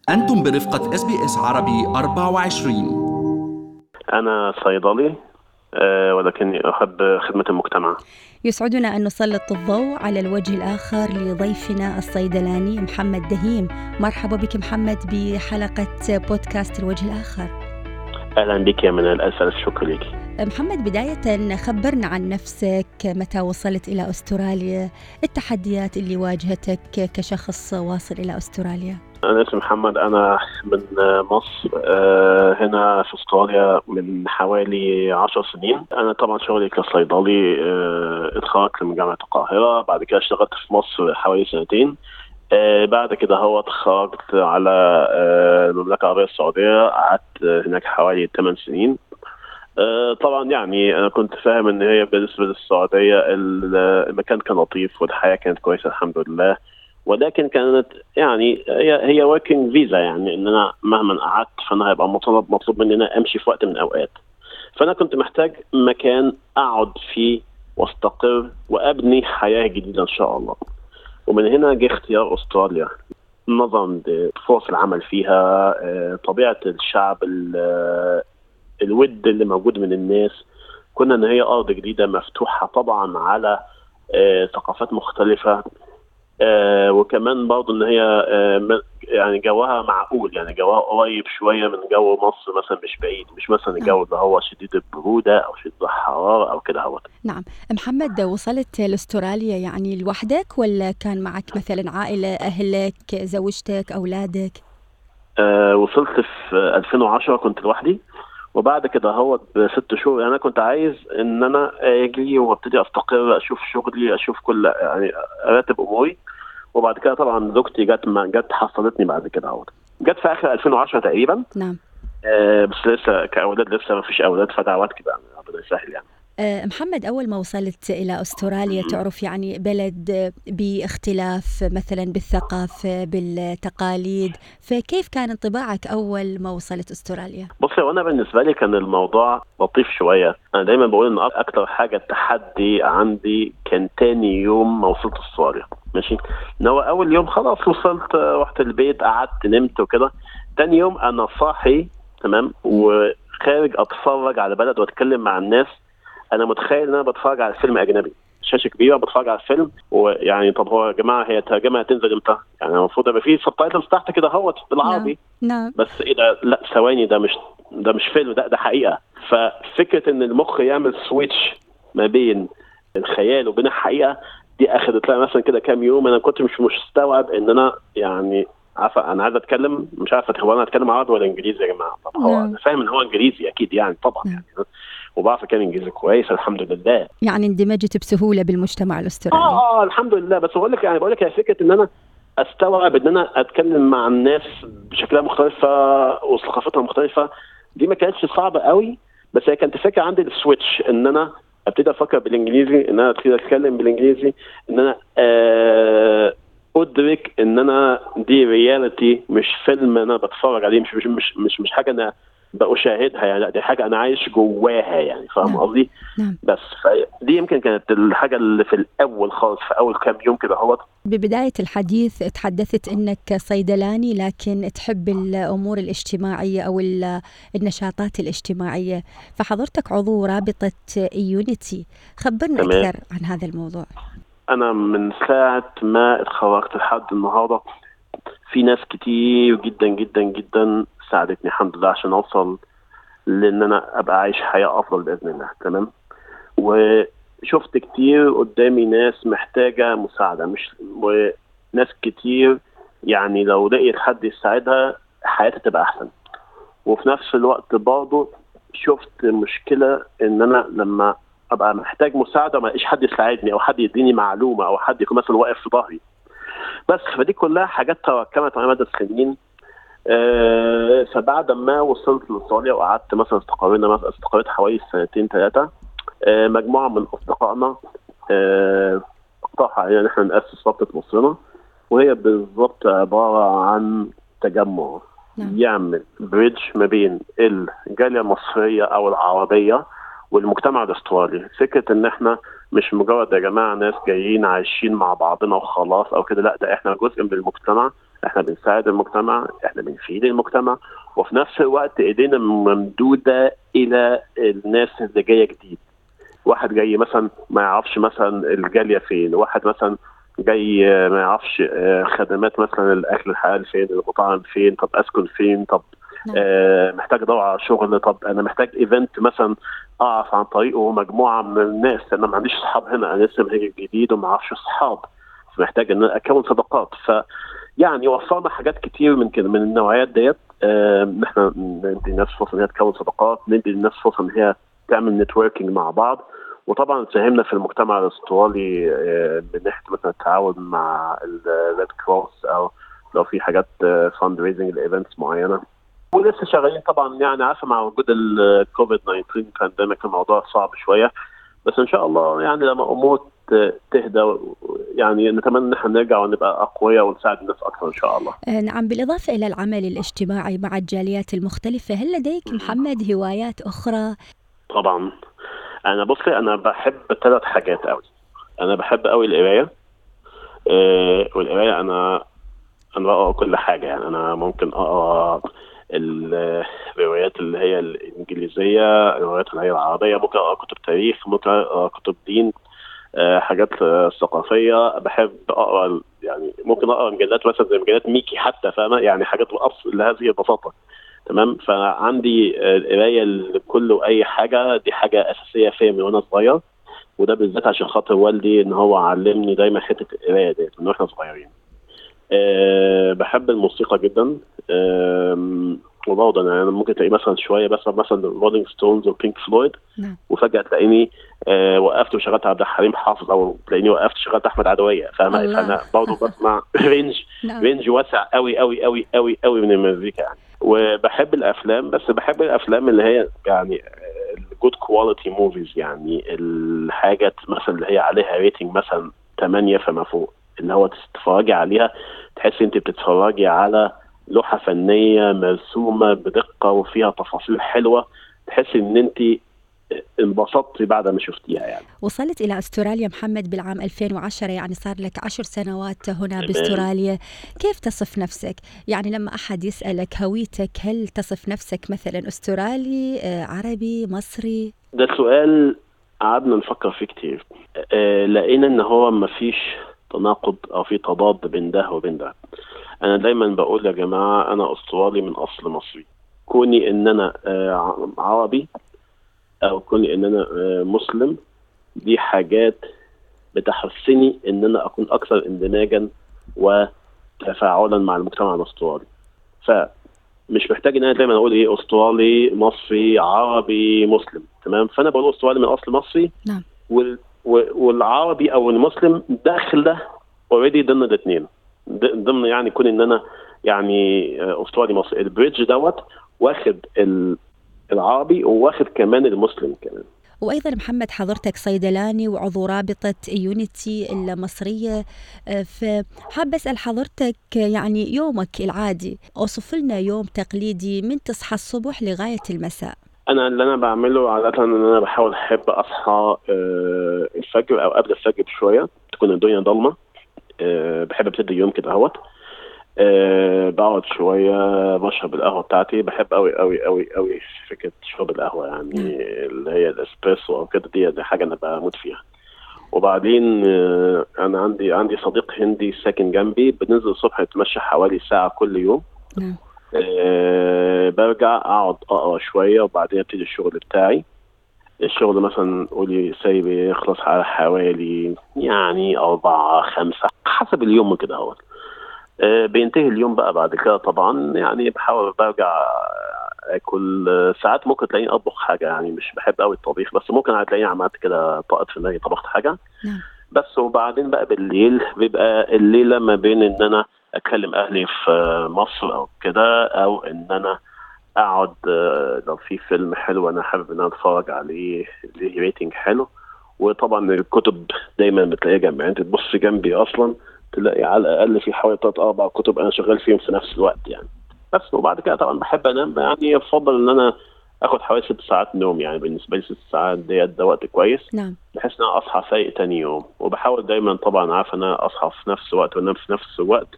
أنتم برفقة اس بي اس عربي 24 أنا صيدلي آه، ولكني أحب خدمة المجتمع يسعدنا أن نسلط الضوء على الوجه الآخر لضيفنا الصيدلاني محمد دهيم مرحبا بك محمد بحلقة بودكاست الوجه الآخر أهلا بك يا منال ألف ألف شكر لك محمد بداية خبرنا عن نفسك متى وصلت إلى أستراليا التحديات اللي واجهتك كشخص واصل إلى أستراليا أنا اسمي محمد أنا من مصر آه، هنا في أستراليا من حوالي عشر سنين أنا طبعا شغلي كصيدلي آه، اتخرجت من جامعة القاهرة بعد كده اشتغلت في مصر حوالي سنتين آه، بعد كده هو اتخرجت على المملكة العربية السعودية قعدت هناك حوالي 8 سنين طبعا يعني انا كنت فاهم ان هي بالنسبه للسعوديه المكان كان لطيف والحياه كانت كويسه الحمد لله ولكن كانت يعني هي هي وركينج فيزا يعني ان انا مهما قعدت فانا هيبقى مطلوب مطلوب مني ان انا امشي في وقت من الاوقات فانا كنت محتاج مكان اقعد فيه واستقر وابني حياه جديده ان شاء الله ومن هنا جه اختيار استراليا نظرا لفرص العمل فيها آه، طبيعه الشعب الود اللي موجود من الناس كنا ان هي ارض جديده مفتوحه طبعا على آه، ثقافات مختلفه آه وكمان برضه ان هي آه يعني جوها معقول يعني جوها قريب شويه من جو مصر مثلا مش بعيد مش مثلا الجو اللي هو شديد البروده او شديد الحراره او كده هو نعم محمد وصلت لاستراليا يعني لوحدك ولا كان معك مثلا عائله اهلك زوجتك اولادك؟ آه وصلت في 2010 كنت لوحدي وبعد كده هو بست شهور يعني انا كنت عايز ان انا اجي وابتدي استقر اشوف شغلي اشوف كل يعني ارتب اموري وبعد كده طبعا زوجتي جت جت حصلتني بعد كده اهوت جت في اخر 2010 تقريبا نعم آه بس لسه كاولاد لسه ما فيش اولاد فدعوات كده يعني ربنا يسهل يعني آه، محمد أول ما وصلت إلى أستراليا تعرف يعني بلد باختلاف مثلا بالثقافة بالتقاليد فكيف كان انطباعك أول ما وصلت أستراليا؟ بصي وأنا بالنسبة لي كان الموضوع لطيف شوية أنا دايما بقول إن أكتر حاجة تحدي عندي كان تاني يوم ما وصلت أستراليا ماشي إن هو أول يوم خلاص وصلت رحت البيت قعدت نمت وكده تاني يوم أنا صاحي تمام وخارج أتفرج على بلد وأتكلم مع الناس انا متخيل ان انا بتفرج على فيلم اجنبي شاشه كبيره بتفرج على الفيلم ويعني طب هو يا جماعه هي ترجمه هتنزل امتى؟ يعني المفروض يبقى في سبتايتلز تحت كده اهوت بالعربي نعم نعم بس ايه ده لا ثواني ده مش ده مش فيلم ده ده حقيقه ففكره ان المخ يعمل سويتش ما بين الخيال وبين الحقيقه دي اخذت لها مثلا كده كام يوم انا كنت مش مستوعب ان انا يعني عارفه انا عايز اتكلم مش عارفه هو انا اتكلم عربي ولا انجليزي يا جماعه طب هو نعم. انا فاهم ان هو انجليزي اكيد يعني طبعا نعم. يعني وبعرف اتكلم انجليزي كويس الحمد لله يعني اندمجت بسهولة بالمجتمع الأسترالي اه اه الحمد لله بس بقول لك يعني بقول لك هي فكره ان انا استوعب ان انا اتكلم مع الناس بشكلها مختلفه وثقافتها مختلفه دي ما كانتش صعبه قوي بس هي كانت فكره عندي السويتش ان انا ابتدي افكر بالانجليزي ان انا ابتدي اتكلم بالانجليزي ان انا آه ادرك ان انا دي رياليتي مش فيلم انا بتفرج عليه مش مش مش مش, مش حاجه انا بشاهدها يعني لا دي حاجه انا عايش جواها يعني فاهم نعم. قصدي؟ نعم بس دي يمكن كانت الحاجه اللي في الاول خالص في اول كام يوم كده هو ببداية الحديث تحدثت أنك صيدلاني لكن تحب الأمور الاجتماعية أو ال- النشاطات الاجتماعية فحضرتك عضو رابطة يونيتي خبرنا تمام. أكثر عن هذا الموضوع انا من ساعه ما اتخرجت لحد النهارده في ناس كتير جدا جدا جدا ساعدتني الحمد لله عشان اوصل لان انا ابقى عايش حياه افضل باذن الله تمام وشفت كتير قدامي ناس محتاجه مساعده مش وناس كتير يعني لو لقيت حد يساعدها حياتها تبقى احسن وفي نفس الوقت برضه شفت مشكله ان انا لما ابقى محتاج مساعده ما الاقيش حد يساعدني او حد يديني معلومه او حد يكون مثلا واقف في ظهري بس فدي كلها حاجات تراكمت على مدى السنين آه فبعد ما وصلت لاستراليا وقعدت مثلا استقرينا مثلا استقريت حوالي سنتين ثلاثه آه مجموعه من اصدقائنا آه اقترحوا علينا ان احنا ناسس رابطه مصرنا وهي بالظبط عباره عن تجمع نعم. يعمل بريدج ما بين الجاليه المصريه او العربيه والمجتمع الاسترالي فكره ان احنا مش مجرد يا جماعه ناس جايين عايشين مع بعضنا وخلاص او كده لا ده احنا جزء من المجتمع احنا بنساعد المجتمع احنا بنفيد المجتمع وفي نفس الوقت ايدينا ممدوده الى الناس اللي جايه جديد واحد جاي مثلا ما يعرفش مثلا الجاليه فين واحد مثلا جاي آه، ما يعرفش آه، خدمات مثلا الاكل الحلال فين المطاعم فين طب اسكن فين طب نعم. آه محتاج ادور على شغل طب انا محتاج ايفنت مثلا اعرف عن طريقه مجموعه من الناس انا ما عنديش اصحاب هنا انا لسه مهاجر جديد وما اعرفش اصحاب محتاج ان انا اكون صداقات ف يعني وفرنا حاجات كتير من كده من النوعيات ديت آه، ان احنا ندي الناس فرصه ان هي تكون صداقات ندي الناس فرصه ان هي تعمل نتوركينج مع بعض وطبعا ساهمنا في المجتمع الاسترالي آه، من ناحيه مثلا التعاون مع الريد كروس او لو في حاجات فاند ريزنج لايفنتس معينه ولسه شغالين طبعا يعني عارفه مع وجود الكوفيد 19 بانديميك الموضوع صعب شويه بس ان شاء الله يعني لما امور ت- تهدى يعني نتمنى ان احنا نرجع ونبقى اقوياء ونساعد الناس اكثر ان شاء الله. آه، نعم بالإضافة إلى العمل الاجتماعي مع الجاليات المختلفة هل لديك محمد هوايات أخرى؟ طبعا انا بصي انا بحب ثلاث حاجات قوي انا بحب قوي القرايه آه والقرايه انا انا بقرا كل حاجه يعني انا ممكن اقرا ال- الروايات اللي هي الانجليزيه الروايات اللي هي العربيه ممكن اقرا كتب تاريخ ممكن اقرا كتب دين آه، حاجات آه، ثقافيه بحب اقرا ال- يعني ممكن اقرا مجلات مثلا زي مجلات ميكي حتى فاهمه يعني حاجات بأصل لهذه البساطه تمام فعندي آه، القرايه لكل واي حاجه دي حاجه اساسيه فيا من وانا صغير وده بالذات عشان خاطر والدي ان هو علمني دايما حته القرايه ديت من واحنا صغيرين. أه بحب الموسيقى جدا أه وبرضه انا يعني ممكن تلاقي مثلا شويه بس مثلا رولينج ستونز وبينك فلويد نعم وفجاه تلاقيني أه وقفت وشغلت عبد الحليم حافظ او تلاقيني وقفت شغلت احمد عدويه فاهمه الله. فانا برضه بسمع رينج نعم رينج واسع قوي قوي قوي قوي قوي من المزيكا يعني وبحب الافلام بس بحب الافلام اللي هي يعني الجود كواليتي موفيز يعني الحاجه مثلا اللي هي عليها ريتنج مثلا 8 فما فوق اللي هو تتفرجي عليها تحسي انت بتتفرجي على لوحه فنيه مرسومه بدقه وفيها تفاصيل حلوه تحسي ان انت انبسطتي بعد ما شفتيها يعني وصلت إلى أستراليا محمد بالعام 2010 يعني صار لك عشر سنوات هنا تمام. باستراليا كيف تصف نفسك؟ يعني لما أحد يسألك هويتك هل تصف نفسك مثلا أسترالي آه، عربي مصري؟ ده سؤال قعدنا نفكر فيه كتير آه لقينا ان هو مفيش تناقض او في تضاد بين ده وبين ده انا دايما بقول يا جماعه انا استرالي من اصل مصري كوني ان انا آه عربي او كوني ان انا آه مسلم دي حاجات بتحسني ان انا اكون اكثر اندماجا وتفاعلا مع المجتمع الاسترالي فمش محتاج ان انا دايما اقول ايه استرالي مصري عربي مسلم تمام فانا بقول استرالي من اصل مصري نعم. وال و- والعربي او المسلم داخل ده اوريدي ضمن الاثنين ضمن يعني كون ان انا يعني آه، استرالي مصري البريدج دوت واخد ال- العربي وواخد كمان المسلم كمان وأيضا محمد حضرتك صيدلاني وعضو رابطة يونيتي المصرية آه، فحاب أسأل حضرتك آه، يعني يومك العادي أوصف لنا يوم تقليدي من تصحى الصبح لغاية المساء انا اللي انا بعمله عاده ان انا بحاول احب اصحى آه، الفجر او قبل الفجر بشويه تكون الدنيا ضلمه آه، بحب ابتدي اليوم كده اهوت آه، بقعد شويه بشرب القهوه بتاعتي بحب قوي قوي قوي قوي فكره شرب القهوه يعني اللي هي الاسبريسو او كده دي, دي حاجه انا بموت فيها وبعدين آه، انا عندي عندي صديق هندي ساكن جنبي بننزل الصبح نتمشى حوالي ساعه كل يوم نعم آه، برجع اقعد اقرا شويه وبعدين ابتدي الشغل بتاعي الشغل مثلا قولي ساي بيخلص على حوالي يعني أربعة خمسة حسب اليوم كده اهوت آه، بينتهي اليوم بقى بعد كده طبعا يعني بحاول برجع اكل آه، ساعات ممكن تلاقيني اطبخ حاجه يعني مش بحب قوي الطبيخ بس ممكن هتلاقيني عملت كده طاقت في دماغي طبخت حاجه نعم بس وبعدين بقى بالليل بيبقى الليله ما بين ان انا اكلم اهلي في مصر او كده او ان انا اقعد آه، لو في فيلم حلو انا حابب ان انا اتفرج عليه ليه ريتنج حلو وطبعا الكتب دايما بتلاقيها جنبي يعني انت تبص جنبي اصلا تلاقي على الاقل في حوالي ثلاث اربع كتب انا شغال فيهم في نفس الوقت يعني بس وبعد كده طبعا بحب انام يعني يفضل ان انا اخد حوالي ست ساعات نوم يعني بالنسبه لي ست ساعات ديت ده وقت كويس نعم بحيث ان انا اصحى فايق تاني يوم وبحاول دايما طبعا عارف ان انا اصحى في نفس الوقت وانام في نفس الوقت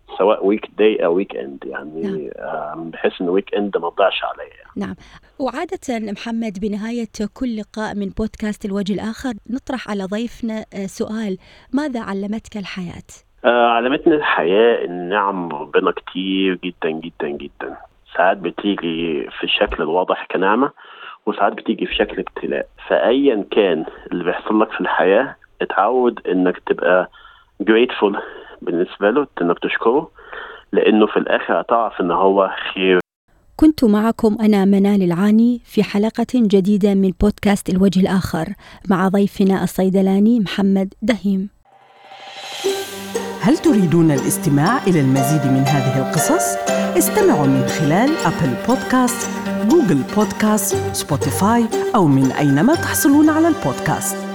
سواء ويك داي او ويك اند يعني نعم. آم، بحيث ان ويك اند ما تضيعش عليا نعم وعادة محمد بنهاية كل لقاء من بودكاست الوجه الآخر نطرح على ضيفنا آه، سؤال ماذا علمتك الحياة؟ آه، علمتني الحياة إن نعم ربنا كتير جدا جدا جدا ساعات بتيجي في الشكل الواضح كنعمة وساعات بتيجي في شكل ابتلاء فأيا كان اللي بيحصل لك في الحياة اتعود إنك تبقى grateful بالنسبة له إنك تشكره لأنه في الآخر هتعرف إن هو خير كنت معكم أنا منال العاني في حلقة جديدة من بودكاست الوجه الآخر مع ضيفنا الصيدلاني محمد دهيم هل تريدون الاستماع إلى المزيد من هذه القصص؟ استمعوا من خلال أبل بودكاست، جوجل بودكاست، سبوتيفاي أو من أينما تحصلون على البودكاست